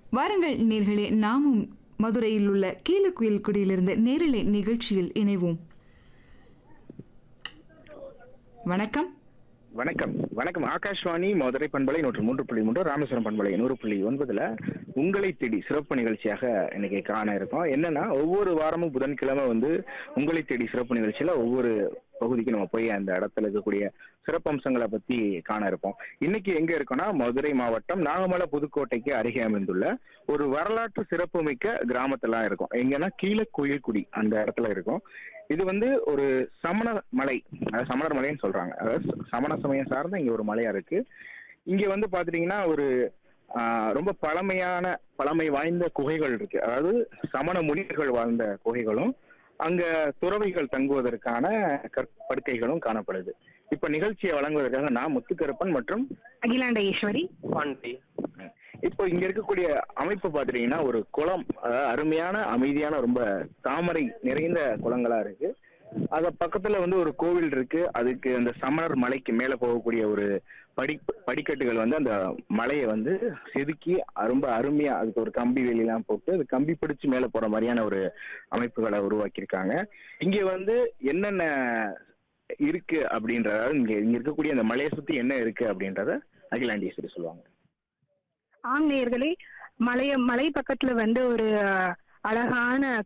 வாருங்கள் நேர்களே நாமும் மதுரையில் உள்ள கீழக்குயில் குடியிலிருந்து நேரலை நிகழ்ச்சியில் இணைவோம் வணக்கம் வணக்கம் வணக்கம் ஆகாஷ்வாணி மதுரை பண்பலை நூற்று மூன்று புள்ளி மூன்று ராமேஸ்வரம் பண்பலை நூறு புள்ளி ஒன்பதுல உங்களை தேடி சிறப்பு நிகழ்ச்சியாக இன்னைக்கு காண இருக்கோம் என்னன்னா ஒவ்வொரு வாரமும் புதன்கிழமை வந்து உங்களை தேடி சிறப்பு நிகழ்ச்சியில ஒவ்வொரு பகுதிக்கு நம்ம போய் அந்த இடத்துல இருக்கக்கூடிய சிறப்பம்சங்களை பத்தி காண இருப்போம் இன்னைக்கு எங்க இருக்கோம்னா மதுரை மாவட்டம் நாகமலை புதுக்கோட்டைக்கு அருகே அமைந்துள்ள ஒரு வரலாற்று சிறப்புமிக்க கிராமத்துல இருக்கும் எங்கன்னா கீழே குயில்குடி அந்த இடத்துல இருக்கும் இது வந்து ஒரு சமண மலை அதாவது சமணர் மலைன்னு சொல்றாங்க அதாவது சமண சமயம் சார்ந்த இங்க ஒரு மலையா இருக்கு இங்க வந்து பாத்துட்டீங்கன்னா ஒரு ஆஹ், ரொம்ப பழமையான பழமை வாய்ந்த குகைகள் இருக்கு அதாவது சமண முனிவர்கள் வாழ்ந்த குகைகளும் அங்க துறவிகள் தங்குவதற்கான கற்படுக்கைகளும் காணப்படுது இப்ப நிகழ்ச்சியை வழங்குவதற்காக நான் முத்துக்கருப்பன் மற்றும் அகிலாண்ட ஈஸ்வரி பாண்டி இப்போ இங்க இருக்கக்கூடிய அமைப்பு பாத்துட்டீங்கன்னா ஒரு குளம் அதாவது அருமையான அமைதியான ரொம்ப தாமரை நிறைந்த குளங்களா இருக்கு அத பக்கத்துல வந்து ஒரு கோவில் இருக்கு அதுக்கு அந்த சமணர் மலைக்கு மேல போகக்கூடிய ஒரு படி படிக்கட்டுகள் வந்து அந்த மலையை வந்து செதுக்கி ரொம்ப அருமையா அதுக்கு ஒரு கம்பி வேலியெல்லாம் போட்டு அது கம்பி பிடிச்சு மேல போற மாதிரியான ஒரு அமைப்புகளை உருவாக்கியிருக்காங்க இங்க வந்து என்னென்ன இருக்கு அப்படின்றத அதாவது இங்க இங்க இருக்கக்கூடிய அந்த மலையை சுத்தி என்ன இருக்கு அப்படின்றத அகிலாண்டீஸ்வரி சொல்லுவாங்க ஆம் நேயர்களே மலைய மலை பக்கத்துல வந்து ஒரு அழகான